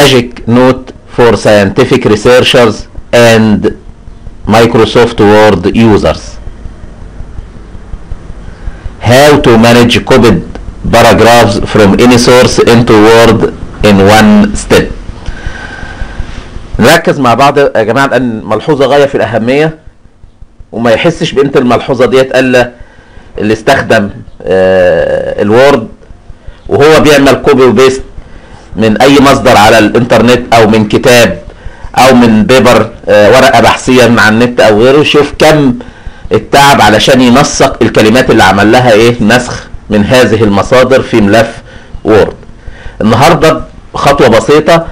magic note for scientific researchers and Microsoft Word users. How to manage copied paragraphs from any source into Word in one step. نركز مع بعض يا جماعة لأن ملحوظة غاية في الأهمية وما يحسش بقيمة الملحوظة ديت إلا اللي استخدم آه الوورد وهو بيعمل كوبي وبيست من اي مصدر على الانترنت او من كتاب او من بيبر آه ورقه بحثيه من على النت او غيره شوف كم التعب علشان ينسق الكلمات اللي عمل لها ايه نسخ من هذه المصادر في ملف وورد النهارده خطوه بسيطه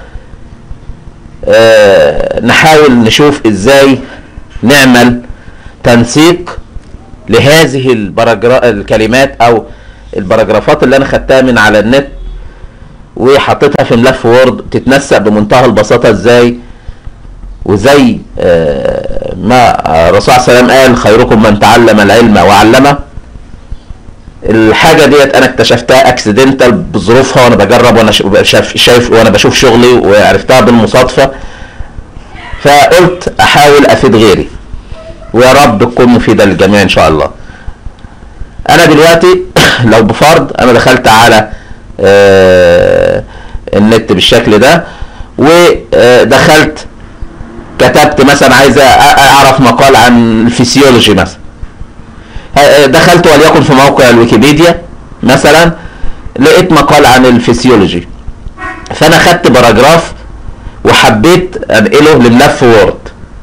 آه نحاول نشوف ازاي نعمل تنسيق لهذه البراجرا... الكلمات او البراجرافات اللي انا خدتها من على النت وحطيتها في ملف وورد تتنسق بمنتهى البساطه ازاي وزي آه ما الرسول صلى الله عليه وسلم قال خيركم من تعلم العلم وعلمه الحاجه ديت انا اكتشفتها اكسيدنتال بظروفها وانا بجرب وانا شايف, شايف وانا بشوف شغلي وعرفتها بالمصادفه فقلت احاول افيد غيري ويا رب تكون مفيده للجميع ان شاء الله انا دلوقتي لو بفرض انا دخلت على آه النت بالشكل ده ودخلت كتبت مثلا عايز اعرف مقال عن الفسيولوجي مثلا دخلت وليكن في موقع الويكيبيديا مثلا لقيت مقال عن الفسيولوجي فانا خدت باراجراف وحبيت انقله لملف وورد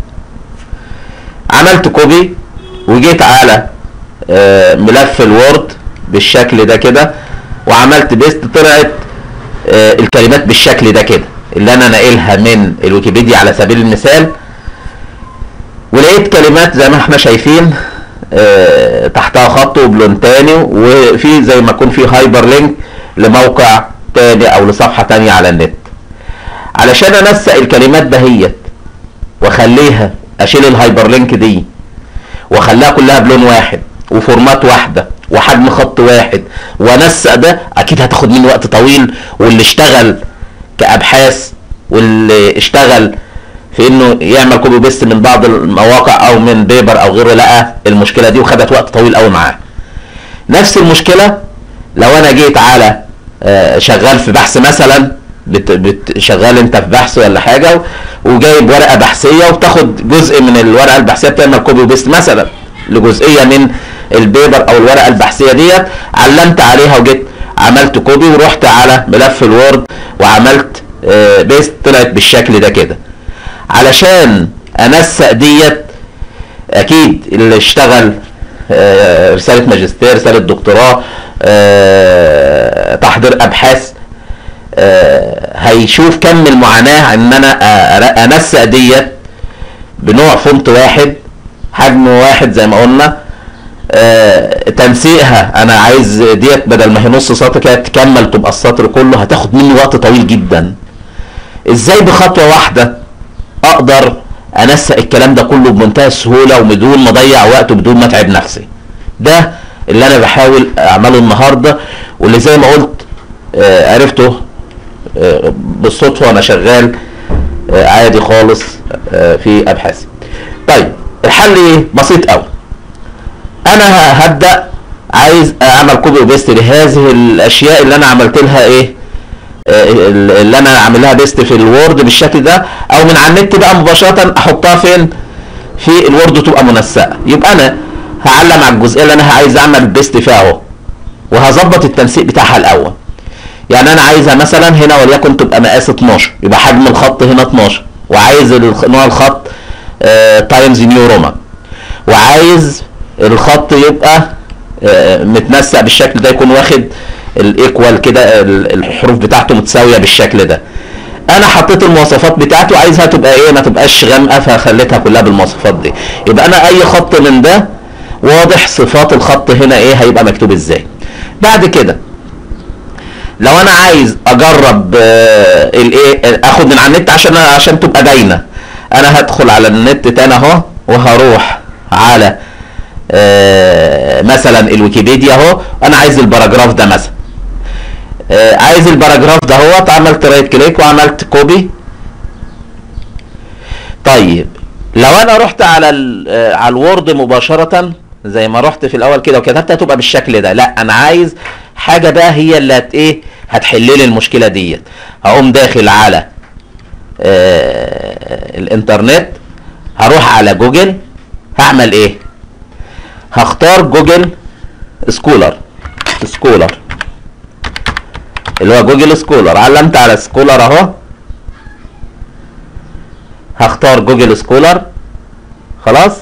عملت كوبي وجيت على آه ملف الوورد بالشكل ده كده وعملت بيست طلعت آه الكلمات بالشكل ده كده اللي انا ناقلها من الويكيبيديا على سبيل المثال ولقيت كلمات زي ما احنا شايفين آه تحتها خط وبلون تاني وفي زي ما يكون في هايبر لينك لموقع تاني او لصفحه تانية على النت علشان انسق الكلمات دهيت واخليها اشيل الهايبر لينك دي واخليها كلها بلون واحد وفورمات واحده وحجم خط واحد وانسق ده اكيد هتاخد مني وقت طويل واللي اشتغل كابحاث واللي اشتغل في انه يعمل كوبي بيست من بعض المواقع او من بيبر او غيره لقى المشكله دي وخدت وقت طويل قوي معاه نفس المشكله لو انا جيت على شغال في بحث مثلا بت بت شغال انت في بحث ولا حاجه وجايب ورقه بحثيه وبتاخد جزء من الورقه البحثيه بتعمل كوبي بيست مثلا لجزئيه من البيبر او الورقه البحثيه ديت علمت عليها وجيت عملت كوبي ورحت على ملف الوورد وعملت بيست طلعت بالشكل ده كده علشان انسق ديت اكيد اللي اشتغل رساله ماجستير رساله دكتوراه تحضير ابحاث هيشوف كم المعاناه ان انا انسق ديت بنوع فونت واحد حجم واحد زي ما قلنا آه تنسيقها انا عايز ديت بدل ما هي نص سطر كده تكمل تبقى السطر كله هتاخد مني وقت طويل جدا ازاي بخطوه واحده اقدر انسق الكلام ده كله بمنتهى السهوله وبدون ما اضيع وقت وبدون ما اتعب نفسي ده اللي انا بحاول اعمله النهارده واللي زي ما قلت آه عرفته آه بالصدفه وانا شغال عادي خالص في ابحاثي طيب الحل ايه بسيط قوي انا هبدا عايز اعمل كوبي وبيست لهذه الاشياء اللي انا عملت لها ايه اللي انا عامل لها بيست في الوورد بالشكل ده او من على النت بقى مباشره احطها فين في الوورد تبقى منسقه يبقى انا هعلم على الجزئيه اللي انا عايز اعمل بيست فيها اهو وهظبط التنسيق بتاعها الاول يعني انا عايزها مثلا هنا وليكن تبقى مقاس 12 يبقى حجم الخط هنا 12 وعايز نوع الخط تايمز نيو روما وعايز الخط يبقى متنسق بالشكل ده يكون واخد الايكوال كده الحروف بتاعته متساويه بالشكل ده انا حطيت المواصفات بتاعته عايزها تبقى ايه ما تبقاش غامقه فخليتها كلها بالمواصفات دي يبقى انا اي خط من ده واضح صفات الخط هنا ايه هيبقى مكتوب ازاي بعد كده لو انا عايز اجرب الايه اخد من على النت عشان عشان تبقى باينه انا هدخل على النت تاني اهو وهروح على آه مثلا الويكيبيديا اهو انا عايز الباراجراف ده مثلا آه عايز الباراجراف ده هو عملت رايت كليك وعملت كوبي طيب لو انا رحت على ال- آه، على الوورد مباشره زي ما رحت في الاول كده وكتبتها تبقى بالشكل ده لا انا عايز حاجه بقى هي اللي هت ايه هتحل لي المشكله ديت هقوم داخل على آه الانترنت هروح على جوجل هعمل ايه هختار جوجل سكولر سكولر اللي هو جوجل سكولر علمت على سكولر اهو هختار جوجل سكولر خلاص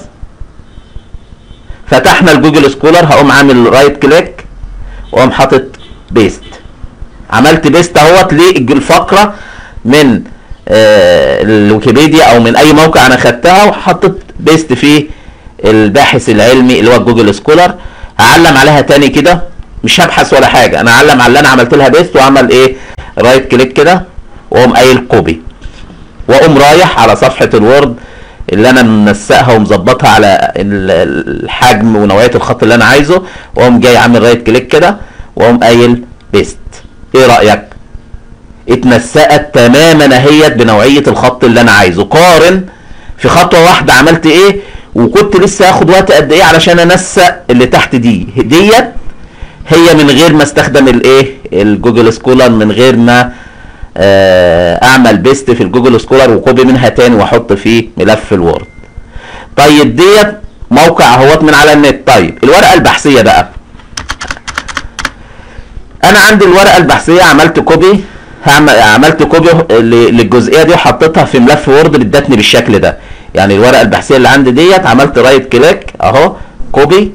فتحنا الجوجل سكولر هقوم عامل رايت كليك واقوم حاطط بيست عملت بيست اهوت للفقره من آه، الويكيبيديا او من اي موقع انا خدتها وحطيت بيست فيه الباحث العلمي اللي هو جوجل سكولر هعلم عليها تاني كده مش هبحث ولا حاجه انا هعلم على اللي انا عملت لها بيست واعمل ايه رايت كليك كده واقوم قايل كوبي واقوم رايح على صفحه الوورد اللي انا منسقها ومظبطها على ال- الحجم ونوعيه الخط اللي انا عايزه واقوم جاي عامل رايت كليك كده واقوم قايل بيست ايه رايك اتنسقت تماما اهيت بنوعيه الخط اللي انا عايزه قارن في خطوه واحده عملت ايه وكنت لسه هاخد وقت قد ايه علشان انسق اللي تحت دي ديت هي من غير ما استخدم الايه الجوجل سكولر من غير ما آه، اعمل بيست في الجوجل سكولر وكوبي منها تاني واحط في ملف الوورد طيب ديت موقع اهوت من على النت طيب الورقه البحثيه بقى انا عندي الورقه البحثيه عملت كوبي هعمل عملت كوبي ل- للجزئيه دي وحطيتها في ملف وورد ادتني بالشكل ده يعني الورقه البحثيه اللي عندي ديت عملت رايت كليك اهو كوبي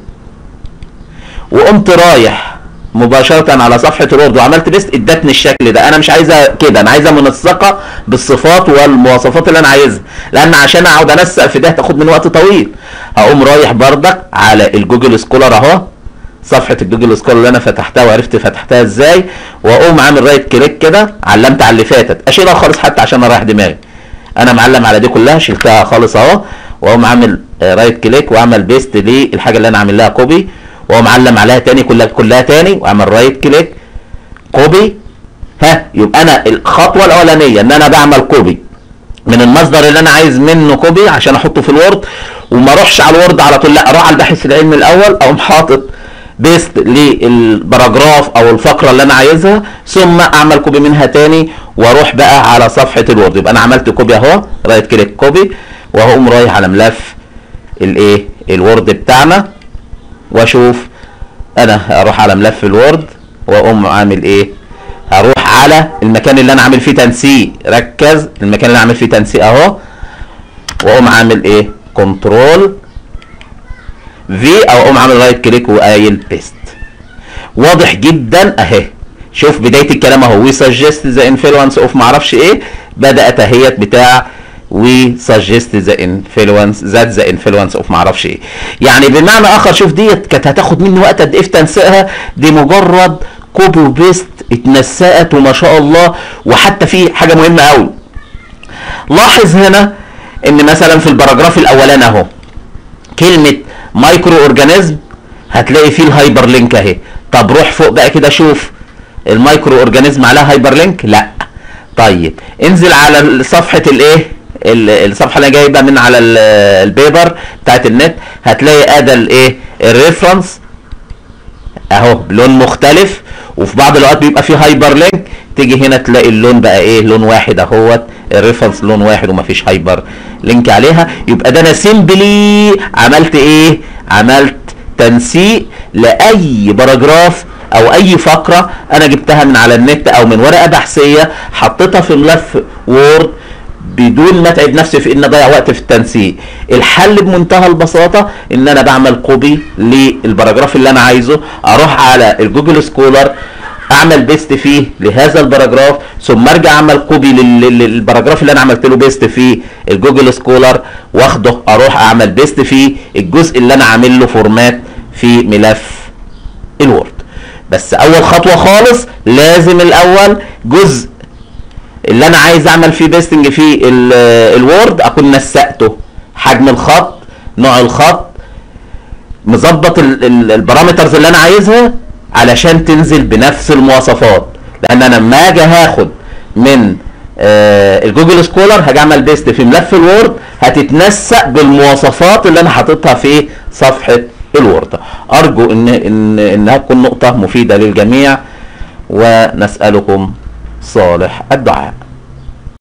وقمت رايح مباشرة على صفحة الوورد وعملت بيست ادتني الشكل ده انا مش عايزها كده انا عايزها منسقة بالصفات والمواصفات اللي انا عايزها لان عشان اقعد انسق في ده تاخد من وقت طويل هقوم رايح بردك على الجوجل سكولر اهو صفحة الجوجل سكولر اللي انا فتحتها وعرفت فتحتها ازاي واقوم عامل رايت كليك كده علمت على اللي فاتت اشيلها خالص حتى عشان اريح دماغي انا معلم على دي كلها شلتها خالص اهو واقوم عامل آه، رايت كليك واعمل بيست للحاجه اللي انا عامل لها كوبي واقوم معلم عليها تاني كلها كلها تاني واعمل رايت كليك كوبي ها يبقى انا الخطوه الاولانيه ان انا بعمل كوبي من المصدر اللي انا عايز منه كوبي عشان احطه في الوورد وما اروحش على الوورد على طول لا اروح على الباحث العلمي الاول اقوم حاطط بيست للباراجراف او الفقره اللي انا عايزها ثم اعمل كوبي منها تاني واروح بقى على صفحه الوورد يبقى انا عملت كوبي اهو رايت كليك كوبي وهقوم رايح على ملف الايه الوورد بتاعنا واشوف انا اروح على ملف الوورد واقوم عامل ايه هروح على المكان اللي انا عامل فيه تنسيق ركز المكان اللي انا عامل فيه تنسيق اهو واقوم عامل ايه كنترول في او اقوم عامل رايت كليك وقايل بيست واضح جدا اهي شوف بدايه الكلام اهو وي سجست ذا انفلونس اوف معرفش ايه بدات اهيت بتاع وي سجست ذا انفلونس ذات ذا انفلونس اوف معرفش ايه يعني بمعنى اخر شوف ديت كانت هتاخد مني وقت قد ايه في تنسيقها دي مجرد كوبي وبيست اتنسقت وما شاء الله وحتى في حاجه مهمه قوي لاحظ هنا ان مثلا في الباراجراف الاولاني اهو كلمه مايكرو اورجانيزم هتلاقي فيه الهايبر لينك اهي طب روح فوق بقى كده شوف المايكرو اورجانيزم عليها هايبر لينك لا طيب انزل على صفحه الايه ال- الصفحه اللي جايبه من على ال- البيبر بتاعت النت هتلاقي ادى الايه الريفرنس اهو بلون مختلف وفي بعض الاوقات بيبقى فيه هايبر لينك تيجي هنا تلاقي اللون بقى ايه لون واحد اهوت الريفرنس لون واحد ومفيش هايبر لينك عليها يبقى ده انا سيمبلي عملت ايه عملت تنسيق لاي باراجراف او اي فقره انا جبتها من على النت او من ورقه بحثيه حطيتها في ملف وورد بدون ما اتعب نفسي في ان اضيع وقت في التنسيق الحل بمنتهى البساطه ان انا بعمل كوبي للباراجراف اللي انا عايزه اروح على الجوجل سكولر اعمل بيست فيه لهذا الباراجراف ثم ارجع اعمل كوبي لل- لل- للباراجراف اللي انا عملت له بيست في الجوجل سكولر واخده اروح اعمل بيست في الجزء اللي انا عامل له فورمات في ملف الوورد بس اول خطوه خالص لازم الاول جزء اللي انا عايز اعمل فيه بيستنج في ال- الوورد اكون نسقته حجم الخط نوع الخط مظبط ال- ال- البارامترز اللي انا عايزها علشان تنزل بنفس المواصفات لان انا لما اجي هاخد من آه الجوجل سكولر هاجي اعمل بيست في ملف الوورد هتتنسق بالمواصفات اللي انا حاططها في صفحه الوورد ارجو ان ان انها تكون نقطه مفيده للجميع ونسالكم صالح الدعاء